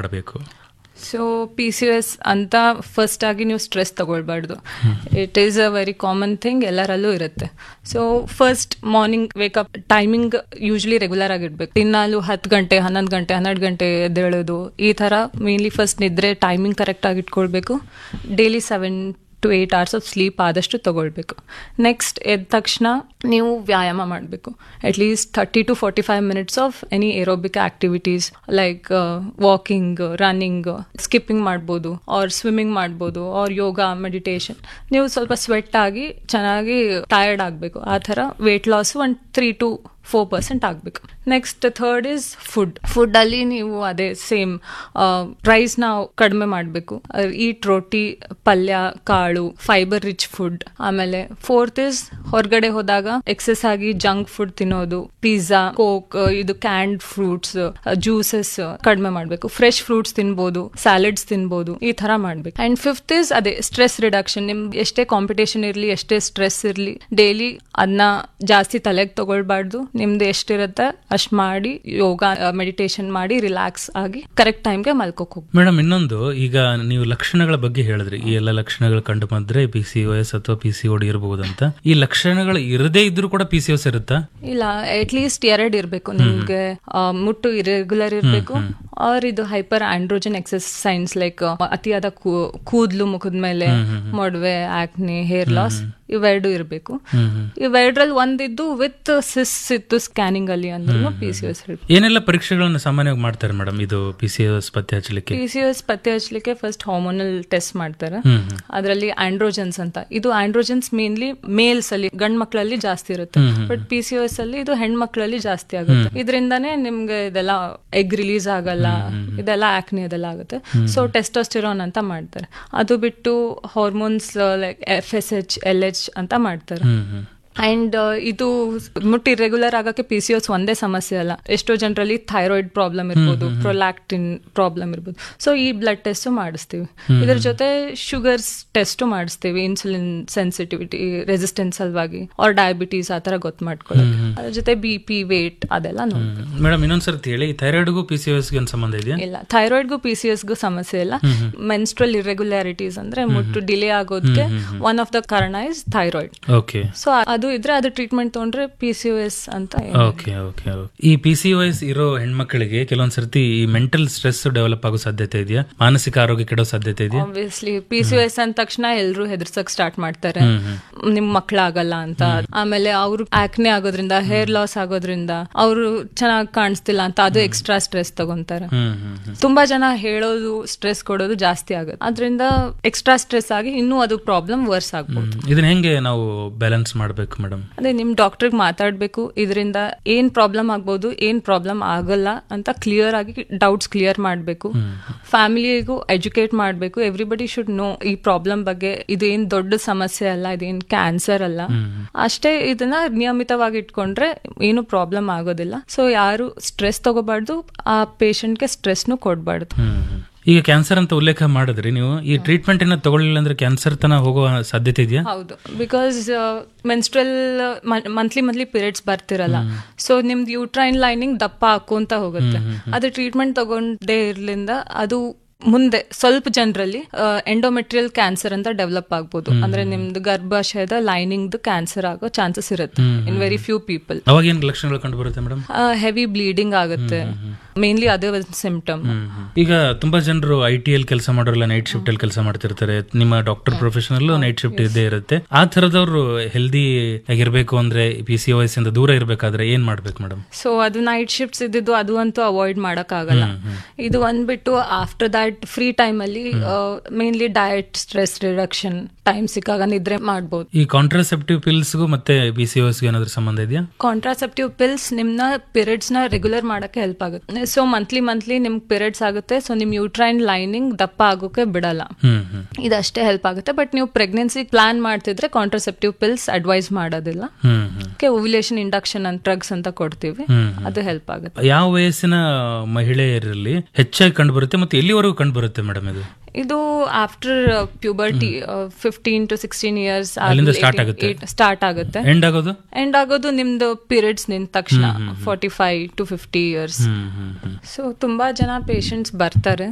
ಮಾಡಬೇಕು so P C S ಅಂತ first ಆಗಿ ನೀವು ಸ್ಟ್ರೆಸ್ ತಗೊಳ್ಬಾರ್ದು it is a very common thing ಎಲ್ಲರಲ್ಲೂ ಇರುತ್ತೆ so first morning wake up timing usually regular ಆಗಿರ್ಬೇಕು ದಿನಾಲು ಹತ್ತು ಗಂಟೆ ಹನ್ನೊಂದು ಗಂಟೆ ಹನ್ನೆರಡು ಗಂಟೆ ಎದ್ದೇಳೋದು ಈ ಥರ ಮೇನ್ಲಿ ಫಸ್ಟ್ ನಿದ್ರೆ ಟೈಮಿಂಗ್ ಕರೆಕ್ಟ್ ಆಗಿ ಇಟ್ಕೊಳ್ಬೇಕು daily seven to eight hours of sleep ಆದಷ್ಟು ತಗೊಳ್ಬೇಕು ನೆಕ್ಸ್ಟ್ ಎದ್ದ ತಕ್ಷಣ ನೀವು ವ್ಯಾಯಾಮ ಮಾಡಬೇಕು at least thirty to forty five minutes of any aerobic activities like walking running skipping ಮಾಡ್ಬೋದು ಆರ್ ಸ್ವಿಮ್ಮಿಂಗ್ ಮಾಡ್ಬೋದು ಆರ್ ಯೋಗ ಮೆಡಿಟೇಷನ್ ನೀವು ಸ್ವಲ್ಪ ಸ್ವೆಟ್ ಆಗಿ ಚೆನ್ನಾಗಿ ಟಯರ್ಡ್ ಆಗಬೇಕು ಆ ಥರ ವೇಟ್ ಲಾಸ್ ಒಂದು ತ್ರೀ ಟು ಫೋರ್ ಪರ್ಸೆಂಟ್ ಆಗಬೇಕು next third is food food ಅಲ್ಲಿ ನೀವು ಅದೇ ಸೇಮ್ ರೈಸ್ ನಾವು ಕಡಿಮೆ ಮಾಡಬೇಕು ಈಟ್ ರೋಟಿ ಪಲ್ಯ ಕಾಳು ಫೈಬರ್ ರಿಚ್ ಫುಡ್ ಆಮೇಲೆ ಫೋರ್ತ್ ಇಸ್ ಹೊರಗಡೆ ಹೋದಾಗ ಎಕ್ಸೆಸ್ ಆಗಿ ಜಂಕ್ ಫುಡ್ ತಿನ್ನೋದು ಪಿಜ್ಜಾ ಕೋಕ್ ಇದು ಕ್ಯಾಂಡ್ ಫ್ರೂಟ್ಸ್ ಜ್ಯೂಸಸ್ ಕಡಿಮೆ ಮಾಡಬೇಕು ಫ್ರೆಶ್ ಫ್ರೂಟ್ಸ್ ತಿನ್ಬೋದು ಸ್ಯಾಲಡ್ಸ್ ತಿನ್ಬೋದು ಈ ತರ ಮಾಡ್ಬೇಕು ಅಂಡ್ ಫಿಫ್ತ್ ಇಸ್ ಅದೇ ಸ್ಟ್ರೆಸ್ ರಿಡಕ್ಷನ್ ನಿಮ್ಗೆ ಎಷ್ಟೇ ಕಾಂಪಿಟೇಷನ್ ಇರಲಿ ಎಷ್ಟೇ ಸ್ಟ್ರೆಸ್ ಇರಲಿ ಡೈಲಿ ಅದನ್ನ ಜಾಸ್ತಿ ತಲೆಗೆ ತಗೊಳ್ಬಾರ್ದು ನಿಮ್ದು ಎಷ್ಟಿರುತ್ತೆ ಅಷ್ಟು ಮಾಡಿ ಯೋಗ ಮೆಡಿಟೇಷನ್ ಮಾಡಿ ರಿಲ್ಯಾಕ್ಸ್ ಆಗಿ ಕರೆಕ್ಟ್ ಟೈಮ್ಗೆ ಮಲ್ಕೋಕ್ ಹೋಗ್ಬೇಕು ಮೇಡಮ್ ಇನ್ನೊಂದು ಈಗ ನೀವು ಲಕ್ಷಣಗಳ ಬಗ್ಗೆ ಹೇಳಿದ್ರಿ ಈ ಎಲ್ಲ ಲಕ್ಷಣಗಳು ಕಂಡು ಬಂದ್ರೆ ಪಿ ಸಿ ಒ ಎಸ್ ಅಥವಾ ಪಿ ಸಿ ಓಡಿ ಇರಬಹುದಂತ ಈ ಲಕ್ಷಣಗಳು ಇರದೇ ಇದ್ರೂ ಕೂಡ ಪಿ ಸಿ ಎಸ್ ಇರುತ್ತಾ ಇಲ್ಲ ಅಟ್ ಲೀಸ್ಟ್ ಎರಡ್ ಇರ್ಬೇಕು ನಿಮ್ಗೆ ಆ, ಮುಟ್ಟು ಇರೆಗ್ಯುಲರ್ ಇರ್ಬೇಕು ಆರ್ ಇದು hyper androgen excess signs like ಅತಿಯಾದ ಕೂ- ಕೂದ್ಲು ಮುಖದ ಮೇಲೆ ಮೊಡವೆ ಆಕ್ನೆ ಹೇರ್ ಲಾಸ್ ಇವೆರಡು ಇರಬೇಕು ಇವೆರಡ್ರಲ್ಲಿ ಒಂದಿದ್ದು ವಿತ್ ಸಿಸ್ ಇತ್ತು ಸ್ಕ್ಯಾನಿಂಗ್ ಅಲ್ಲಿ ಅಂದ್ರೂ ಪಿ ಸಿ ಎಸ್ ಏನೆಲ್ಲ ಪರೀಕ್ಷೆಗಳನ್ನು ಸಾಮಾನ್ಯವಾಗಿ ಮಾಡ್ತಾರೆ ಮೇಡಮ್ ಇದು ಪಿ ಸಿ ಎಸ್ ಪತ್ತೆ ಹಚ್ಚಲಿಕ್ಕೆ ಪಿ ಸಿ ಎಸ್ ಪತ್ತೆ ಹಚ್ಚಲಿಕ್ಕೆ ಫಸ್ಟ್ ಹಾರ್ಮೋನಲ್ ಟೆಸ್ಟ್ ಮಾಡ್ತಾರೆ ಹ್ಮ್ ಹ್ಮ್. ಅದರಲ್ಲಿ ಆಂಡ್ರೋಜನ್ಸ್ ಅಂತ ಇದು ಆಂಡ್ರೋಜನ್ಸ್ ಮೇನ್ಲಿ ಮೇಲ್ಸ್ ಅಲ್ಲಿ ಗಂಡ್ ಮಕ್ಕಳಲ್ಲಿ ಜಾಸ್ತಿ ಇರುತ್ತೆ ಬಟ್ ಪಿ ಸಿ ಎಸ್ ಅಲ್ಲಿ ಇದು ಹೆಣ್ಮಕ್ಳಲ್ಲಿ ಜಾಸ್ತಿ ಆಗುತ್ತೆ ಇದರಿಂದಾನೇ ನಿಮ್ಗೆ ಇದೆಲ್ಲ ಎಗ್ ರಿಲೀಸ್ ಆಗಲ್ಲ ಇದೆಲ್ಲ ಆಕ್ನೆ ಇದೆಲ್ಲ ಆಗುತ್ತೆ ಸೊ ಟೆಸ್ಟೋಸ್ಟಿರೋನ್ ಅಂತ ಮಾಡ್ತಾರೆ ಅದು ಬಿಟ್ಟು hormones like F S H L H ಅಂತ ಮಾಡ್ತಾರೆ ಹ್ಮ್ ಹ್ಮ್ ಅಂಡ್ ಇದು ಮುಟ್ಟು ಇರೆಗ್ಯುಲರ್ ಆಗಕ್ಕೆ ಪಿ ಸಿ ಎಸ್ ಒಂದೇ ಸಮಸ್ಯೆ ಅಲ್ಲ ಎಷ್ಟೋ ಜನರಲ್ಲಿ ಥೈರಾಯ್ಡ್ ಪ್ರಾಬ್ಲಮ್ ಇರ್ಬೋದು ಪ್ರೊಲ್ಯಾಕ್ಟಿನ್ ಪ್ರಾಬ್ಲಮ್ ಇರ್ಬೋದು ಸೊ ಈ ಬ್ಲಡ್ ಟೆಸ್ಟ್ ಮಾಡಿಸ್ತೀವಿ ಇದ್ರ ಜೊತೆ ಶುಗರ್ಸ್ ಟೆಸ್ಟ್ ಮಾಡಿಸ್ತೀವಿ ಇನ್ಸುಲಿನ್ ಸೆನ್ಸಿಟಿವಿಟಿ ರೆಸಿಸ್ಟೆನ್ಸ್ ಸಲುವಾಗಿ ಆರ್ ಡಯಾಬಿಟೀಸ್ ಆ ಥರ ಗೊತ್ತು ಮಾಡ್ಕೊಳ್ಳೋಕೆ ಅದ್ರ ಜೊತೆ ಬಿ ಪಿ ವೇಟ್ ಅದೆಲ್ಲ ನೋಡಿ ಮೇಡಮ್ ಇನ್ನೊಂದ್ಸರ್ತಿ ಹೇಳಿ ಥೈರಾಯ್ಡ್ಗೂ ಪಿ ಸಿ ಗೆ ಒಂದು ಸಂಬಂಧ ಇದೆಯಾ ಇಲ್ಲ ಥೈರಾಯ್ಡ್ಗೂ ಪಿ ಸಿ ಎಸ್ಗೂ ಸಮಸ್ಯೆ ಇಲ್ಲ ಮೆನ್ಸ್ಟ್ರಲ್ ಇರೆಗ್ಯುಲಾರಿಟೀಸ್ ಅಂದ್ರೆ ಮುಟ್ಟು ಡಿಲೇ ಆಗೋದಕ್ಕೆ ಒನ್ ಆಫ್ ದ ಕಾರಣ ಇಸ್ ಥೈರಾಯ್ಡ್ ಓಕೆ ಸೊ ಅದು ಇದ್ರೆ ಅದು ಟ್ರೀಟ್ಮೆಂಟ್ ತಗೊಂಡ್ರೆ ಪಿ ಸಿ ಎಸ್ ಅಂತ ಓಕೆ ಓಕೆ ಈ ಪಿ ಸಿ ಎಸ್ ಇರೋ ಹೆಣ್ಮಕ್ಳಿಗೆ ಕೆಲವೊಂದ್ ಸರ್ತಿ ಈ ಮೆಂಟಲ್ ಸ್ಟ್ರೆಸ್ ಡೆವಲಪ್ ಆಗೋ ಸಾಧ್ಯತೆ ಇದೆಯಾ ಮಾನಸಿಕ ಆರೋಗ್ಯ ಕೆಡೋ ಸಾಧ್ಯತೆ ಇದೆಯಾ ಆಬ್ವಿಯಸ್ಲಿ ಪಿ ಸಿ ಎಸ್ ಅಂದ ತಕ್ಷಣ ಎಲ್ಲರೂ ಹೆದರ್ಸಕ್ ಸ್ಟಾರ್ಟ್ ಮಾಡ್ತಾರೆ ನಿಮ್ ಮಕ್ಳಾಗಲ್ಲ ಅಂತ ಆಮೇಲೆ ಅವ್ರು ಆಕ್ನೆ ಆಗೋದ್ರಿಂದ ಹೇರ್ ಲಾಸ್ ಆಗೋದ್ರಿಂದ ಅವರು ಚೆನ್ನಾಗಿ ಕಾಣಿಸ್ತಿಲ್ಲ ಅಂತ ಅದು ಎಕ್ಸ್ಟ್ರಾ ಸ್ಟ್ರೆಸ್ ತಗೊಂತಾರೆ ಹ್ಮ್ ಹ್ಮ್ ಹ್ಮ್ ತುಂಬಾ ಜನ ಹೇಳೋದು ಸ್ಟ್ರೆಸ್ ಕೊಡೋದು ಜಾಸ್ತಿ ಆಗುತ್ತೆ ಅದರಿಂದ ಎಕ್ಸ್ಟ್ರಾ ಸ್ಟ್ರೆಸ್ ಆಗಿ ಇನ್ನೂ ಅದು ಪ್ರಾಬ್ಲಮ್ ವರ್ಸ್ ಆಗ್ಬೋದು ಇದನ್ನ ಹೆಂಗೆ ನಾವು ಬ್ಯಾಲೆನ್ಸ್ ಮಾಡ್ಬೇಕು ಮೇಡಮ್ ಅದೇ ನಿಮ್ ಡಾಕ್ಟರ್ಗೆ ಮಾತಾಡ್ಬೇಕು ಇದರಿಂದ ಏನ್ ಪ್ರಾಬ್ಲಮ್ ಆಗ್ಬೋದು ಏನ್ ಪ್ರಾಬ್ಲಮ್ ಆಗಲ್ಲ ಅಂತ ಕ್ಲಿಯರ್ ಆಗಿ ಡೌಟ್ಸ್ ಕ್ಲಿಯರ್ ಮಾಡಬೇಕು ಫ್ಯಾಮಿಲಿಗೂ ಎಜುಕೇಟ್ ಮಾಡಬೇಕು ಎವ್ರಿಬಡಿ ಶುಡ್ ನೋ ಈ ಪ್ರಾಬ್ಲಮ್ ಬಗ್ಗೆ ಇದೇನ್ ದೊಡ್ಡ ಸಮಸ್ಯೆ ಅಲ್ಲ ಇದೇನ್ ಕ್ಯಾನ್ಸರ್ ಅಲ್ಲ ಅಷ್ಟೇ ಇದನ್ನ ನಿಯಮಿತವಾಗಿ ಇಟ್ಕೊಂಡ್ರೆ ಏನು ಪ್ರಾಬ್ಲಮ್ ಆಗೋದಿಲ್ಲ ಸೊ ಯಾರು ಸ್ಟ್ರೆಸ್ ತಗೋಬಾರ್ದು ಆ ಪೇಷಂಟ್ಗೆ ಸ್ಟ್ರೆಸ್ನು ಕೊಡಬಾರ್ದು ಹ್ಮ್ ಹ್ಮ್. ಈಗ ಕ್ಯಾನ್ಸರ್ ಅಂತ ಉಲ್ಲೇಖ ಮಾಡಿದ್ರಿ ನೀವು ಈ ಟ್ರೀಟ್ಮೆಂಟ್ ಏನ ತಗೊಳ್ಳಿಲ್ಲ ಅಂದ್ರೆ ಕ್ಯಾನ್ಸರ್ ತನ ಹೋಗೋ ಸಾಧ್ಯತೆ ಇದೆಯಾ ಹೌದು because menstrual monthly monthly periods ಬರ್ತಿರಲ್ಲ ಸೊ ನಿಮ್ದು ಯೂಟ್ರೈನ್ ಲೈನಿಂಗ್ ದಪ್ಪ ಹಾಕೋಂತ ಹೋಗುತ್ತೆ ಅದು ಟ್ರೀಟ್ಮೆಂಟ್ ತಗೊಂಡೇ ಇರ್ಲಿಂದ ಅದು ಮುಂದೆ ಸ್ವಲ್ಪ ಜನರಲ್ಲಿ ಎಂಡೋಮೆಟ್ರಿಯಲ್ ಕ್ಯಾನ್ಸರ್ ಅಂತ ಡೆವಲಪ್ ಆಗ್ಬೋದು ಅಂದ್ರೆ ನಿಮ್ದು ಗರ್ಭಾಶಯದ ಲೈನಿಂಗ್ ಕ್ಯಾನ್ಸರ್ ಆಗೋ ಚಾನ್ಸಸ್ ಇರುತ್ತೆ ಇನ್ ವೆರಿ ಫ್ಯೂ ಪೀಪಲ್ ಅವಾಗ ಏನ್ ಲಕ್ಷಣಗಳು ಕಂಡು ಬರುತ್ತೆ ಮೇಡಮ್ ಹೆವಿ ಬ್ಲೀಡಿಂಗ್ ಆಗುತ್ತೆ ಮೇನ್ಲಿ ಅದೇ ಒಂದು ಸಿಂಪ್ಟಮ್ ಈಗ ತುಂಬಾ ಜನರು ಐ ಟಿ ಎಲ್ ಕೆಲಸ ಮಾಡೋರೆಲ್ಲ ನೈಟ್ ಶಿಫ್ಟ್ ಅಲ್ಲಿ ಕೆಲಸ ಮಾಡ್ತಿರ್ತಾರೆ ನಿಮ್ಮ ಡಾಕ್ಟರ್ ಪ್ರೊಫೆಷನಲ್ ನೈಟ್ ಶಿಫ್ಟ್ ಇದ್ದೇ ಇರುತ್ತೆ ಆ ತರದವ್ರು ಹೆಲ್ದಿ ಆಗಿರ್ಬೇಕು ಅಂದ್ರೆ ಪಿ ಸಿ ಎಸ್ ಇಂದ ದೂರ ಇರ್ಬೇಕಾದ್ರೆ ಏನ್ ಮಾಡ್ಬೇಕು ಮೇಡಮ್ ಸೊ ಅದು ನೈಟ್ ಶಿಫ್ಟ್ಸ್ ಇದ್ದಿದ್ದು ಅದು ಅಂತೂ ಅವಾಯ್ಡ್ ಮಾಡಕ್ ಆಗಲ್ಲ ಇದು ಒಂದ್ಬಿಟ್ಟು ಆಫ್ಟರ್ ದಟ್ ಫ್ರೀ ಟೈಮ್ ಅಲ್ಲಿ mainly diet stress reduction time ಸಿಕ್ಕಾಗ ನಿದ್ರೆ ಮಾಡ್ಬೋದು ಈ ಕಾಂಟ್ರಾಸೆಪ್ಟಿವ್ ಪಿಲ್ಸ್ಗೂ ಮತ್ತೆ ಪಿ ಸಿ ಗೆ ಏನಾದ್ರು ಸಂಬಂಧ ಇದೆಯಾ ಕಾಂಟ್ರಾಸೆಪ್ಟಿವ್ ಪಿಲ್ಸ್ ನಿಮ್ನ ಪೀರಿಯಡ್ಸ್ ನ ರೆಗ್ಯುಲರ್ ಮಾಡಕ್ಕೆ ಹೆಲ್ಪ್ ಆಗುತ್ತೆ ಸೊ ಮಂತ್ಲಿ ಮಂತ್ಲಿ ನಿಮ್ ಪೀರಿಯಡ್ಸ್ ಆಗುತ್ತೆ ಸೊ ನಿಮ್ ಯೂಟ್ರೈನ್ ಲೈನಿಂಗ್ ದಪ್ಪ ಆಗೋಕೆ ಬಿಡಲ್ಲ ಹ್ಮ್ ಹ್ಮ್ ಇದಷ್ಟೇ ಹೆಲ್ಪ್ ಆಗುತ್ತೆ ಬಟ್ ನೀವು ಪ್ರೆಗ್ನೆನ್ಸಿ ಪ್ಲಾನ್ ಮಾಡ್ತಿದ್ರೆ ಕಾಂಟ್ರಾಸೆಪ್ಟಿವ್ ಪಿಲ್ಸ್ ಅಡ್ವೈಸ್ ಮಾಡೋದಿಲ್ಲ ಹ್ಮ್ ಹ್ಮ್ ಓವ್ಯುಲೇಷನ್ ಇಂಡಕ್ಷನ್ ಅಂತ ಡ್ರಗ್ಸ್ ಅಂತ ಕೊಡ್ತೀವಿ ಹ್ಮ್ ಅದು ಹೆಲ್ಪ್ ಆಗುತ್ತೆ ಯಾವ ವಯಸ್ಸಿನ ಮಹಿಳೆಯರಲ್ಲಿ ಹೆಚ್ಚಾಗಿ ಕಂಡು ಬರುತ್ತೆ ಮತ್ತೆ ಎಲ್ಲಿವರೆಗೂ ಕಂಡು ಬರುತ್ತೆ ಮೇಡಮ್ ಇದು ಇದು after puberty fifteen to sixteen years ಅಲ್ಲಿಂದ start ಆಗುತ್ತೆ. ಸ್ಟಾರ್ಟ್ ಆಗುತ್ತೆ ಎಂಡ್ ಆಗೋದು ಎಂಡ್ ಆಗೋದು ನಿಮ್ದು ಪೀರಿಯಡ್ಸ್ ನಿಂತ ತಕ್ಷಣ forty five to fifty years ಹ್ಮ್ ಹ್ಮ್ ಹ್ಮ್ ಸೊ ತುಂಬಾ ಜನ ಪೇಷಂಟ್ಸ್ ಬರ್ತಾರೆ